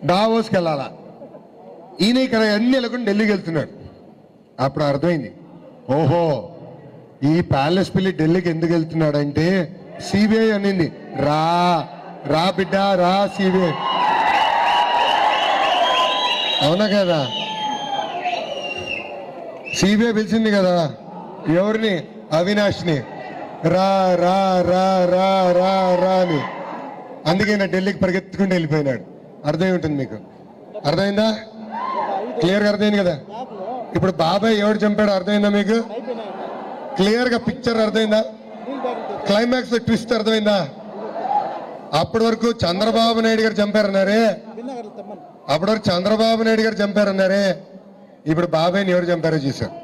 డావోస్కి వెళ్ళాలా ఈయన ఇక్కడ అన్ని వెళ్ళకుండా ఢిల్లీకి వెళ్తున్నాడు అప్పుడు అర్థమైంది ఓహో ఈ ప్యాలెస్ పిల్లి ఢిల్లీకి ఎందుకు వెళ్తున్నాడంటే సిబిఐ అనింది రా రా బిడ్డ రా సిబిఐ అవునా కదా సిబిఐ పిలిచింది కదా ఎవరిని అవినాష్ని రా రా రా రా రా రా అని అందుకే నా ఢిల్లీకి పరిగెత్తుకుంటూ వెళ్ళిపోయినాడు అర్థమై ఉంటుంది మీకు అర్థమైందా క్లియర్గా అర్థమైంది కదా ఇప్పుడు బాబాయ్ ఎవడు చంపాడు అర్థమైందా మీకు క్లియర్ గా పిక్చర్ అర్థమైందా క్లైమాక్స్ ట్విస్ట్ అర్థమైందా అప్పటి వరకు చంద్రబాబు నాయుడు గారు చంపారన్నారే అప్పటి వరకు చంద్రబాబు నాయుడు గారు చంపారన్నారే ఇప్పుడు బాబాయ్ని ఎవరు చంపారో చూశారు